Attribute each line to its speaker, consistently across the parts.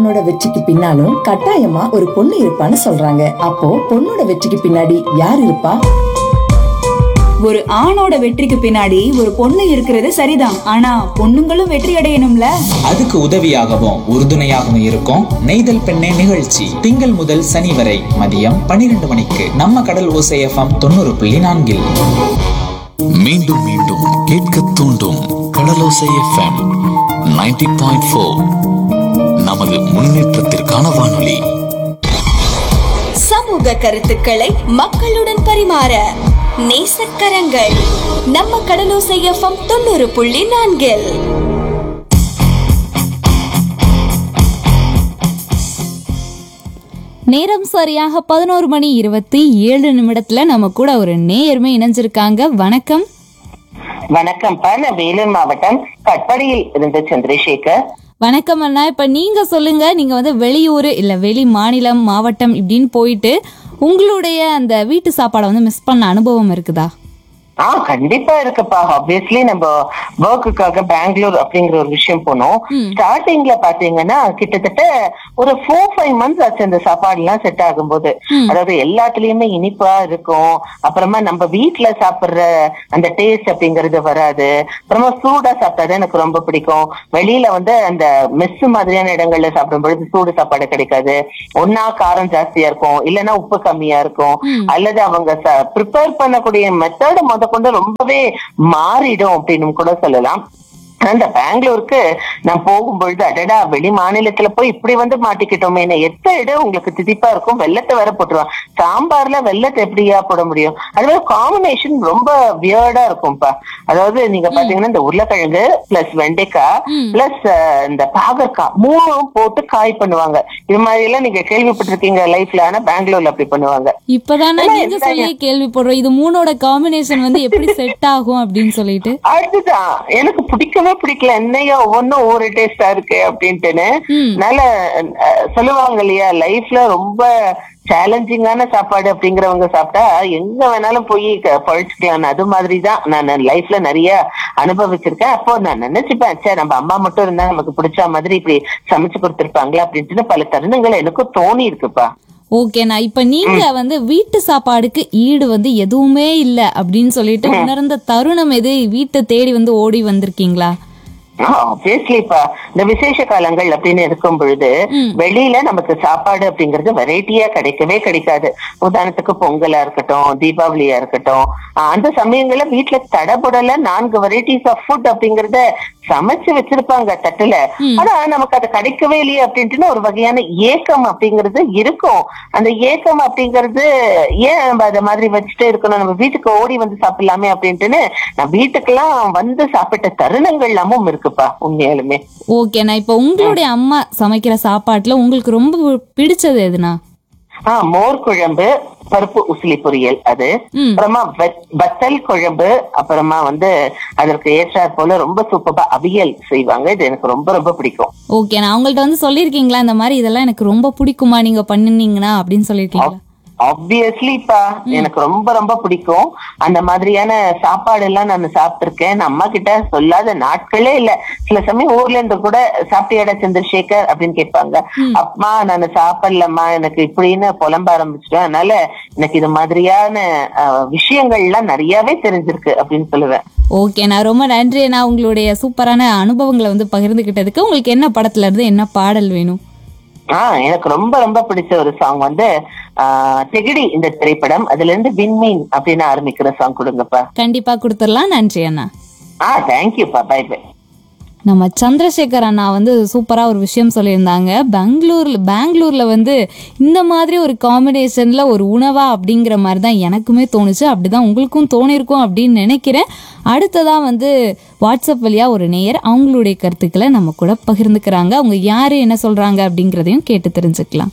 Speaker 1: ஆணோட வெற்றிக்கு பின்னாலும் கட்டாயமா ஒரு பொண்ணு இருப்பான்னு சொல்றாங்க அப்போ பொண்ணோட வெற்றிக்கு பின்னாடி யார் இருப்பா
Speaker 2: ஒரு ஆணோட வெற்றிக்கு பின்னாடி ஒரு பொண்ணு இருக்கிறது சரிதான் ஆனா பொண்ணுங்களும் வெற்றி அடையணும்ல
Speaker 3: அதுக்கு உதவியாகவும் உறுதுணையாகவும் இருக்கும் நெய்தல் பெண்ணே நிகழ்ச்சி திங்கள் முதல் சனி வரை மதியம் பன்னிரண்டு மணிக்கு நம்ம கடல் ஓசை எஃப்எம் தொண்ணூறு புள்ளி நான்கில்
Speaker 4: மீண்டும் மீண்டும் கேட்க தூண்டும் கடலோசை எஃப்எம் 90.4 பாயிண்ட் ஃபோர் நமது முன்னேற்றத்திற்கான வானொலி
Speaker 5: சமூக கருத்துக்களை மக்களுடன் பரிமாற நேசக்கரங்கள் நம்ம கடலோசை எஃப்எம் தொண்ணூறு புள்ளி நான்கில்
Speaker 6: நேரம் சரியாக பதினோரு மணி இருபத்தி ஏழு நிமிடத்துல நம்ம கூட ஒரு நேயருமே இணைஞ்சிருக்காங்க வணக்கம்
Speaker 7: வணக்கம்ப்பா நான் வேலூர் மாவட்டம் கட்படியில் இருந்து சந்திரசேகர்
Speaker 6: வணக்கம் அண்ணா இப்ப நீங்க சொல்லுங்க நீங்க வந்து வெளியூர் இல்ல வெளி மாநிலம் மாவட்டம் இப்படின்னு போயிட்டு உங்களுடைய அந்த வீட்டு சாப்பாடை வந்து மிஸ் பண்ண அனுபவம் இருக்குதா
Speaker 7: ஆ கண்டிப்பா இருக்குப்பா ஆப்வியஸ்லி நம்ம ஒர்க்குக்காக பெங்களூர் அப்படிங்கிற ஒரு விஷயம் போனோம் ஸ்டார்டிங்ல பாத்தீங்கன்னா கிட்டத்தட்ட ஒரு ஃபோர் ஃபைவ் மந்த்ஸ் ஆச்சு அந்த சாப்பாடு எல்லாம் செட் ஆகும்போது அதாவது எல்லாத்துலயுமே இனிப்பா இருக்கும் அப்புறமா நம்ம வீட்ல சாப்பிடுற அந்த டேஸ்ட் அப்படிங்கறது வராது அப்புறமா சூடா சாப்பிட்டாதான் எனக்கு ரொம்ப பிடிக்கும் வெளியில வந்து அந்த மெஸ் மாதிரியான இடங்கள்ல சாப்பிடும் பொழுது சூடு சாப்பாடு கிடைக்காது ஒன்னா காரம் ஜாஸ்தியா இருக்கும் இல்லைன்னா உப்பு கம்மியா இருக்கும் அல்லது அவங்க ப்ரிப்பேர் பண்ணக்கூடிய மெத்தட் முத கொண்டு ரொம்பவே மாறிடும் அப்படின்னு கூட சொல்லலாம் அந்த பெங்களூருக்கு நான் போகும்பொழுது அடடா வெளி மாநிலத்துல போய் இப்படி வந்து மாட்டிக்கிட்டோமே எத்த இடம் உங்களுக்கு திதிப்பா இருக்கும் வெள்ளத்தை வேற போட்டுருவான் சாம்பார்ல வெள்ளத்தை எப்படியா போட முடியும் அதுவே காம்பினேஷன் ரொம்ப வியர்டா இருக்கும்பா அதாவது நீங்க பாத்தீங்கன்னா இந்த உருளைக்கிழங்கு பிளஸ் வெண்டைக்காய் பிளஸ் இந்த பாகற்காய் மூணும் போட்டு காய் பண்ணுவாங்க இது மாதிரி எல்லாம் நீங்க கேள்விப்பட்டிருக்கீங்க லைஃப்ல ஆனா பெங்களூர்ல அப்படி பண்ணுவாங்க
Speaker 6: இப்பதானே
Speaker 7: ஆனா
Speaker 6: நீங்க
Speaker 7: என்ன-
Speaker 6: சொல்லி கேள்விப்படுறோம் இது மூணோட காம்பினேஷன் வந்து எப்படி செட் ஆகும் அப்படின்னு சொல்லிட்டு
Speaker 7: அதுதான் எனக்கு பிடிக்கவே பிடிக்கல என்னையா ஒவ்வொன்றும் ஒவ்வொரு டேஸ்டா இருக்கு அப்படின்ட்டுன்னு அதனால அஹ், சொல்லுவாங்க இல்லையா லைஃப்ல ரொம்ப சேலஞ்சிங்கான சாப்பாடு அப்படிங்கிறவங்க சாப்பிட்டா எங்க வேணாலும் போய் க- பழிச்சுக்கலாம் அது மாதிரிதான் நான் லைஃப்ல நிறைய அனுபவிச்சிருக்கேன் அப்போ நான் நினைச்சுப்பேன் சே நம்ம அம்மா மட்டும் இருந்தா நமக்கு பிடிச்ச மாதிரி இப்படி சமைச்சு கொடுத்திருப்பாங்களா அப்படின்ட்டு பல தருணங்கள் எனக்கும் தோணி இருக்குப்பா
Speaker 6: ஓகேண்ணா இப்ப நீங்க வந்து வீட்டு சாப்பாடுக்கு ஈடு வந்து எதுவுமே இல்ல அப்படின்னு சொல்லிட்டு உணர்ந்த தருணம் எது வீட்டை தேடி வந்து ஓடி வந்திருக்கீங்களா
Speaker 7: ஆப்வியஸ்லிப்பா இந்த விசேஷ காலங்கள் அப்படின்னு இருக்கும் பொழுது வெளியில நமக்கு சாப்பாடு அப்படிங்கிறது வெரைட்டியா கிடைக்கவே கிடைக்காது உதாரணத்துக்கு பொங்கலா இருக்கட்டும் தீபாவளியா இருக்கட்டும் ஆஹ் அந்த சமயங்கள்ல வீட்டுல தடபுடல நான்கு வெரைட்டிஸ் ஆஃப் ஃபுட் அப்படிங்கறத சமைச்சு வச்சிருப்பாங்க தட்டுல ஆனா நமக்கு அது கிடைக்கவே இல்லையே அப்படின்ட்டு ஒரு வகையான ஏக்கம் அப்படிங்கிறது இருக்கும் அந்த ஏக்கம் அப்படிங்கிறது ஏன் நம்ம அதை மாதிரி வச்சுட்டே இருக்கணும் நம்ம வீட்டுக்கு ஓடி வந்து சாப்பிடலாமே அப்படின்ட்டுன்னு நான் வீட்டுக்கெல்லாம் வந்து சாப்பிட்ட தருணங்கள் எல்லாமும் இருக்குப்பா உண்மையாலுமே
Speaker 6: ஓகேண்ணா இப்ப உங்களுடைய அம்மா சமைக்கிற சாப்பாட்டுல உங்களுக்கு ரொம்ப பிடிச்சது எதுனா
Speaker 7: ஆஹ் மோர் குழம்பு பருப்பு உசிலி பொரியல் அது
Speaker 6: ம்.
Speaker 7: அப்புறமா வெத்- வத்தல் குழம்பு அப்புறமா வந்து அதற்கு ஏற்றாற் போல ரொம்ப சூப்பரா அவியல் செய்வாங்க இது எனக்கு ரொம்ப ரொம்ப பிடிக்கும்
Speaker 6: ஓகே நான் அவங்கள்ட்ட வந்து சொல்லியிருக்கீங்களா இந்த மாதிரி இதெல்லாம் எனக்கு ரொம்ப பிடிக்குமா நீங்க பண்ணுனீங்கன்னா அப்படின்னு சொல்லியிருக்கீங்களா
Speaker 7: ஆப்வியஸ்லிப்பா எனக்கு ரொம்ப ரொம்ப பிடிக்கும் அந்த மாதிரியான சாப்பாடு எல்லாம் நான் சாப்பிட்டிருக்கேன் நான் அம்மா கிட்ட சொல்லாத நாட்களே இல்ல சில சமயம் ஊர்ல இருந்து கூட சாப்பிட்டியாடா சந்திரசேகர் அப்படின்னு கேட்பாங்க அம்மா நான் சாப்பிடலம்மா எனக்கு இப்படின்னு புலம்ப ஆரம்பிச்சிட்டேன் அதனால எனக்கு இது மாதிரியான அஹ், விஷயங்கள்லாம் நிறையவே தெரிஞ்சிருக்கு அப்படின்னு சொல்லுவேன்
Speaker 6: ஓகே நான் ரொம்ப நன்றி நான் உங்களுடைய சூப்பரான அனுபவங்களை வந்து பகிர்ந்துகிட்டதுக்கு உங்களுக்கு என்ன படத்துல இருந்து என்ன பாடல் வேணும்
Speaker 7: ஆஹ் எனக்கு ரொம்ப ரொம்ப பிடிச்ச ஒரு சாங் வந்து ஆஹ் திகிடி இந்த திரைப்படம் அதுல இருந்து விண்மீன் அப்படின்னு ஆரம்பிக்கிற சாங் கொடுங்கப்பா
Speaker 6: கண்டிப்பா கொடுத்துடலாம் நன்றி அண்ணா
Speaker 7: ஆ தேங்க்யூப்பா பை பை
Speaker 6: நம்ம சந்திரசேகர் அண்ணா வந்து சூப்பரா ஒரு விஷயம் சொல்லியிருந்தாங்க பெங்களூர்ல பெங்களூர்ல வந்து இந்த மாதிரி ஒரு காம்பினேஷன்ல ஒரு உணவா அப்படிங்கிற மாதிரி தான் எனக்குமே தோணுச்சு அப்படிதான் உங்களுக்கும் தோணிருக்கும் அப்படின்னு நினைக்கிறேன் அடுத்ததா வந்து வாட்ஸ்அப் வழியா ஒரு நேயர் அவங்களுடைய கருத்துக்களை நம்ம கூட பகிர்ந்துக்கிறாங்க அவங்க யாரு என்ன சொல்றாங்க அப்படிங்கிறதையும் கேட்டு தெரிஞ்சுக்கலாம்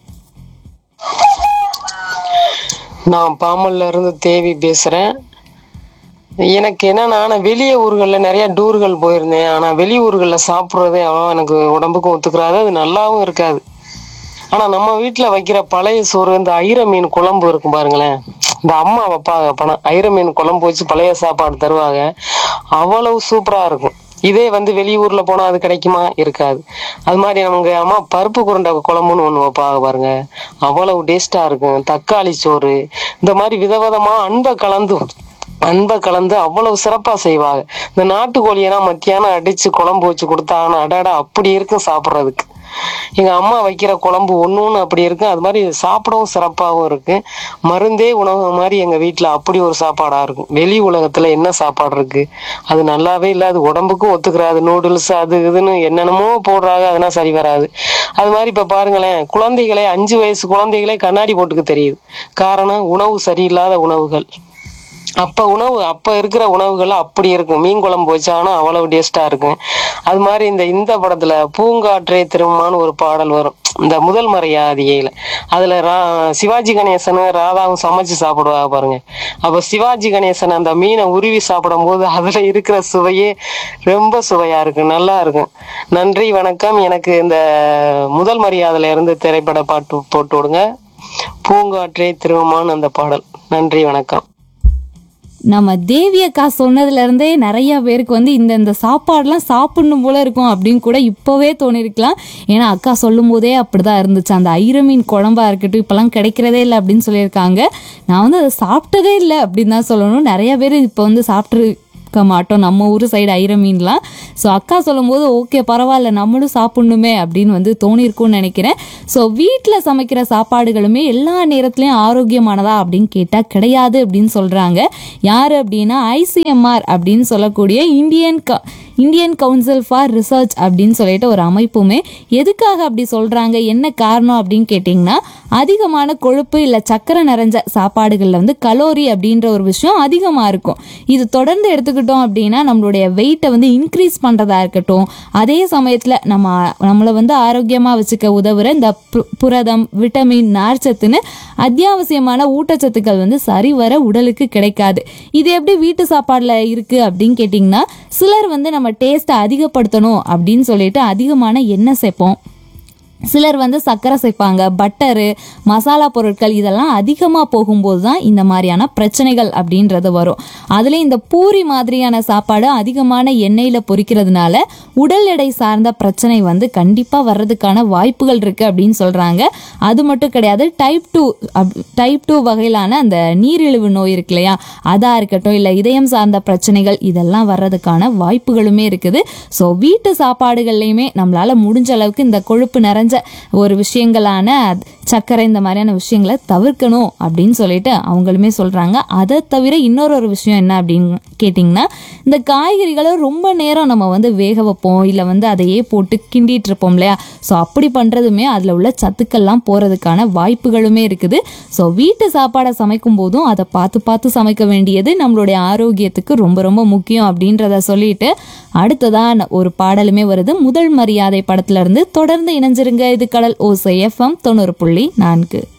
Speaker 8: நான் பாமல்ல இருந்து தேவி பேசுறேன் எனக்கு என்னன்னா நான் வெளிய ஊர்களில் நிறைய டூர்கள் போயிருந்தேன் ஆனா வெளி ஊர்களில் சாப்பிட்றது அவ்வளோ எனக்கு உடம்புக்கும் ஒத்துக்கிறாது அது நல்லாவும் இருக்காது ஆனா நம்ம வீட்டில் வைக்கிற பழைய சோறு இந்த ஐர மீன் குழம்பு இருக்கும் பாருங்களேன் இந்த அம்மா வைப்பாங்க பணம் ஐர மீன் குழம்பு வச்சு பழைய சாப்பாடு தருவாங்க அவ்வளவு சூப்பரா இருக்கும் இதே வந்து வெளியூர்ல போனா அது கிடைக்குமா இருக்காது அது மாதிரி நமக்கு அம்மா பருப்பு குருண்டை குழம்புன்னு ஒண்ணு வைப்பாங்க பாருங்க அவ்வளவு டேஸ்டா இருக்கும் தக்காளி சோறு இந்த மாதிரி விதவிதமா அன்பை கலந்து அன்பை கலந்து அவ்வளவு சிறப்பா செய்வாங்க இந்த நாட்டுக்கோழியெல்லாம் மத்தியானம் அடிச்சு குழம்பு வச்சு கொடுத்தாங்கன்னா அடாடா அப்படி இருக்கும் சாப்பிட்றதுக்கு எங்க அம்மா வைக்கிற குழம்பு ஒண்ணு ஒண்ணு அப்படி இருக்கும் அது மாதிரி சாப்பிடவும் சிறப்பாகவும் இருக்கு மருந்தே உணவு மாதிரி எங்க வீட்டுல அப்படி ஒரு சாப்பாடா இருக்கும் வெளி உலகத்துல என்ன சாப்பாடு இருக்கு அது நல்லாவே இல்லை அது உடம்புக்கும் ஒத்துக்கிறாது நூடுல்ஸ் அது இதுன்னு என்னென்னமோ போடுறாங்க அதெல்லாம் சரி வராது அது மாதிரி இப்ப பாருங்களேன் குழந்தைகளே அஞ்சு வயசு குழந்தைகளே கண்ணாடி போட்டுக்க தெரியுது காரணம் உணவு சரியில்லாத உணவுகள் அப்ப உணவு அப்ப இருக்கிற உணவுகள் அப்படி இருக்கும் மீன் குழம்பு வச்சாங்கன்னா அவ்வளவு டேஸ்டா இருக்கும் அது மாதிரி இந்த இந்த படத்துல பூங்காற்றே திரும்பமான்னு ஒரு பாடல் வரும் இந்த முதல் மரியாதையில அதுல ரா சிவாஜி கணேசனும் ராதாவும் சமைச்சு சாப்பிடுவாங்க பாருங்க அப்ப சிவாஜி கணேசன் அந்த மீனை உருவி சாப்பிடும் போது அதுல இருக்கிற சுவையே ரொம்ப சுவையா இருக்கும் நல்லா இருக்கும் நன்றி வணக்கம் எனக்கு இந்த முதல் மரியாதையில இருந்து திரைப்பட பாட்டு போட்டு விடுங்க பூங்காற்றே திரும்பமான்னு அந்த பாடல் நன்றி வணக்கம்
Speaker 6: நம்ம தேவி அக்கா சொன்னதுல இருந்தே நிறைய பேருக்கு வந்து இந்த இந்த சாப்பாடுலாம் சாப்பிடணும் போல இருக்கும் அப்படின்னு கூட இப்போவே தோணிருக்கலாம் ஏன்னா அக்கா சொல்லும் போதே அப்படிதான் இருந்துச்சு அந்த ஐர மீன் குழம்பா இருக்கட்டும் இப்போலாம் கிடைக்கிறதே இல்லை அப்படின்னு சொல்லியிருக்காங்க நான் வந்து அதை சாப்பிட்டதே இல்லை அப்படின்னு தான் சொல்லணும் நிறைய பேர் இப்போ வந்து சாப்பிட்டு இருக்க மாட்டோம் நம்ம ஊர் சைடு ஐர மீன்லாம் ஸோ அக்கா சொல்லும்போது ஓகே பரவாயில்ல நம்மளும் சாப்பிடணுமே அப்படின்னு வந்து தோணியிருக்கும்னு நினைக்கிறேன் ஸோ வீட்டில் சமைக்கிற சாப்பாடுகளுமே எல்லா நேரத்துலையும் ஆரோக்கியமானதா அப்படின்னு கேட்டால் கிடையாது அப்படின்னு சொல்கிறாங்க யார் அப்படின்னா ஐசிஎம்ஆர் அப்படின்னு சொல்லக்கூடிய இந்தியன் க இந்தியன் கவுன்சில் ஃபார் ரிசர்ச் அப்படின்னு சொல்லிட்டு ஒரு அமைப்புமே எதுக்காக அப்படி சொல்கிறாங்க என்ன காரணம் அப்படின்னு கேட்டிங்கன்னா அதிகமான கொழுப்பு இல்லை சக்கரை நிறைஞ்ச சாப்பாடுகளில் வந்து கலோரி அப்படின்ற ஒரு விஷயம் அதிகமாக இருக்கும் இது தொடர்ந்து எடுத்துக்கிட்டோம் அப்படின்னா நம்மளுடைய வெயிட்டை வந்து இன்க்ரீஸ் பண்ணுறதா இருக்கட்டும் அதே சமயத்தில் நம்ம நம்மளை வந்து ஆரோக்கியமாக வச்சுக்க உதவுற இந்த பு- புரதம் விட்டமின் நார்ச்சத்துன்னு அத்தியாவசியமான ஊட்டச்சத்துக்கள் வந்து சரிவர உடலுக்கு கிடைக்காது இது எப்படி வீட்டு சாப்பாடில் இருக்குது அப்படின்னு கேட்டிங்கன்னா சிலர் வந்து நம்ம டேஸ்ட்டை அதிகப்படுத்தணும் அப்படின்னு சொல்லிட்டு அதிகமான எண்ணெய் சேர்ப்போம் சிலர் வந்து சர்க்கரை சேர்ப்பாங்க பட்டரு மசாலா பொருட்கள் இதெல்லாம் அதிகமாக போகும்போது தான் இந்த மாதிரியான பிரச்சனைகள் அப்படின்றது வரும் அதில் இந்த பூரி மாதிரியான சாப்பாடு அதிகமான எண்ணெயில் பொரிக்கிறதுனால உடல் எடை சார்ந்த பிரச்சனை வந்து கண்டிப்பாக வர்றதுக்கான வாய்ப்புகள் இருக்குது அப்படின்னு சொல்கிறாங்க அது மட்டும் கிடையாது டைப் டூ டைப் டூ வகையிலான அந்த நீரிழிவு நோய் இருக்கு இல்லையா அதாக இருக்கட்டும் இல்லை இதயம் சார்ந்த பிரச்சனைகள் இதெல்லாம் வர்றதுக்கான வாய்ப்புகளுமே இருக்குது ஸோ வீட்டு சாப்பாடுகள்லையுமே நம்மளால் முடிஞ்ச அளவுக்கு இந்த கொழுப்பு நிறைஞ்ச ஒரு விஷயங்களான சர்க்கரை இந்த மாதிரியான விஷயங்களை தவிர்க்கணும் அப்படின்னு சொல்லிட்டு அவங்களுமே சொல்கிறாங்க அதை தவிர இன்னொரு ஒரு விஷயம் என்ன அப்படின்னு கேட்டிங்கன்னா இந்த காய்கறிகளை ரொம்ப நேரம் நம்ம வந்து வேக வைப்போம் இல்லை வந்து அதையே போட்டு கிண்டிட்டு இருப்போம் இல்லையா ஸோ அப்படி பண்ணுறதுமே அதில் உள்ள சத்துக்கள்லாம் போகிறதுக்கான வாய்ப்புகளுமே இருக்குது ஸோ வீட்டு சாப்பாடை சமைக்கும் போதும் அதை பார்த்து பார்த்து சமைக்க வேண்டியது நம்மளுடைய ஆரோக்கியத்துக்கு ரொம்ப ரொம்ப முக்கியம் அப்படின்றத சொல்லிட்டு அடுத்ததான் ஒரு பாடலுமே வருது முதல் மரியாதை படத்துல இருந்து தொடர்ந்து இணைஞ்சிருங்க இது கடல் ஓசை எஃப்எம் தொண்ணூறு புள்ளி நான்கு